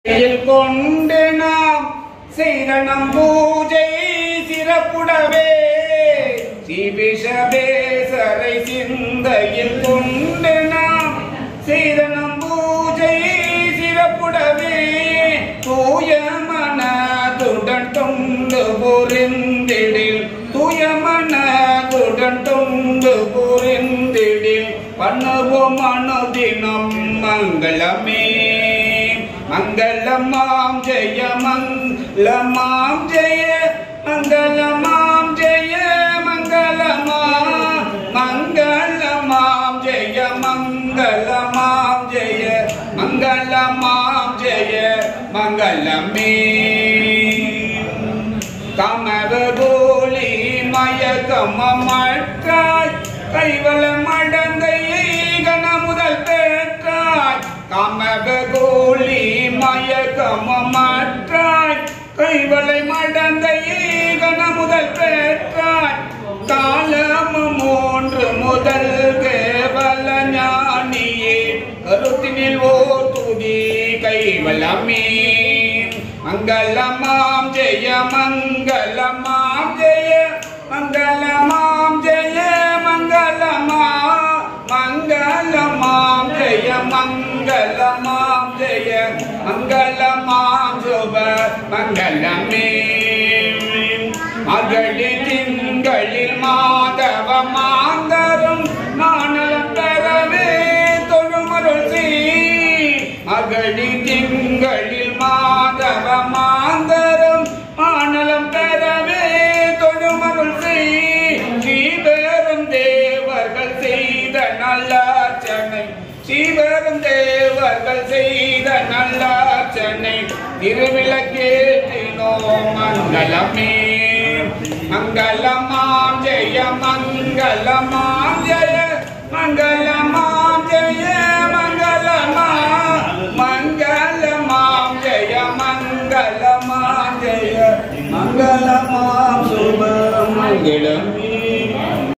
கையில் கொண்டு நாம் செய்த நம் பூஜை சிறப்புடவே சிபிஷபேசரை சிந்தையில் கொண்டு நாம் செய்த நம் பூஜை சிறப்புடவே தூய மனதுடன் தொண்டு புரிந்திடில் தூய மனதுடன் தொண்டு புரிந்திடில் பண்ணுவோம் அனுதினம் மங்களமே மங்களமாம் ஜெய மங்களமாம் ஜெய மங்களமாம் ஜெய மங்களமா மங்களமாம் ஜெய மங்களமாம் ஜெய மங்களமாம் ஜெய மங்களமே கமவகோலி மயக்கமற்றாய் கைவல மடந்தையை கன முதல் பெற்றாய் கமவகோலி மயக்கமற்றாய் கைவலை மடந்தையை கன முதல் பெற்றாய் காலமும் மூன்று முதல் கேவல ஞானியே கருத்தினில் ஓர் துதி கைவலமே மங்களமாம் ஜெய மங்களமாம் ஜெய மங்களமாம் ஜெய மங்களமா மங்களமாம் ஜெய மங்களமாம் ஜெய மங்களமாம் சுப மங்களமே மகளி திங்களில் மாதவ மாந்தரும் மானலம் பெறவே தொழுமருள் செய் மகளி திங்களில் மாதவ மாந்தரும் மானலம் பெறவே தொழுமருள் செய் ஸ்ரீபெரும் தேவர்கள் செய்த நல்லாச்சனை ஸ்ரீபெரும் தேவர்கள் செய்த நல்லாச்சனை திருவிளக்கேற்றினோ மங்களமே மங்களமாம் ஜெய மங்களமாம் ஜெய மங்களமாம் ஜெய மங்களமா மங்களமாம் ஜெய மங்களமாம் ஜெய மங்களமாம் சுப மங்களமே